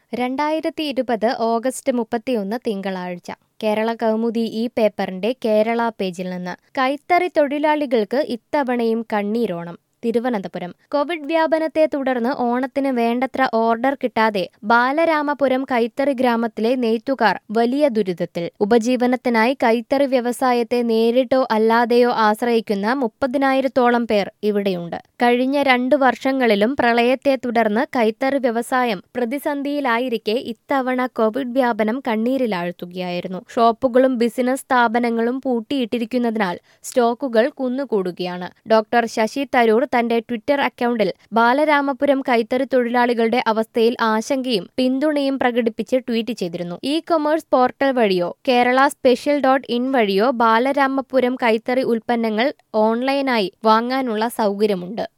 രണ്ടായിരത്തി ഇരുപത് ഓഗസ്റ്റ് മുപ്പത്തിയൊന്ന് തിങ്കളാഴ്ച കേരള കൗമുദി ഈ പേപ്പറിന്റെ കേരള പേജിൽ നിന്ന് കൈത്തറി തൊഴിലാളികൾക്ക് ഇത്തവണയും കണ്ണീരോണം തിരുവനന്തപുരം കോവിഡ് വ്യാപനത്തെ തുടർന്ന് ഓണത്തിന് വേണ്ടത്ര ഓർഡർ കിട്ടാതെ ബാലരാമപുരം കൈത്തറി ഗ്രാമത്തിലെ നെയ്ത്തുകാർ വലിയ ദുരിതത്തിൽ ഉപജീവനത്തിനായി കൈത്തറി വ്യവസായത്തെ നേരിട്ടോ അല്ലാതെയോ ആശ്രയിക്കുന്ന മുപ്പതിനായിരത്തോളം പേർ ഇവിടെയുണ്ട് കഴിഞ്ഞ രണ്ടു വർഷങ്ങളിലും പ്രളയത്തെ തുടർന്ന് കൈത്തറി വ്യവസായം പ്രതിസന്ധിയിലായിരിക്കെ ഇത്തവണ കോവിഡ് വ്യാപനം കണ്ണീരിലാഴ്ത്തുകയായിരുന്നു ഷോപ്പുകളും ബിസിനസ് സ്ഥാപനങ്ങളും പൂട്ടിയിട്ടിരിക്കുന്നതിനാൽ സ്റ്റോക്കുകൾ കുന്നുകൂടുകയാണ് ഡോക്ടർ ശശി തരൂർ തന്റെ ട്വിറ്റർ അക്കൗണ്ടിൽ ബാലരാമപുരം കൈത്തറി തൊഴിലാളികളുടെ അവസ്ഥയിൽ ആശങ്കയും പിന്തുണയും പ്രകടിപ്പിച്ച് ട്വീറ്റ് ചെയ്തിരുന്നു ഇ കൊമേഴ്സ് പോർട്ടൽ വഴിയോ കേരള സ്പെഷ്യൽ ഡോട്ട് ഇൻ വഴിയോ ബാലരാമപുരം കൈത്തറി ഉൽപ്പന്നങ്ങൾ ഓൺലൈനായി വാങ്ങാനുള്ള സൗകര്യമുണ്ട്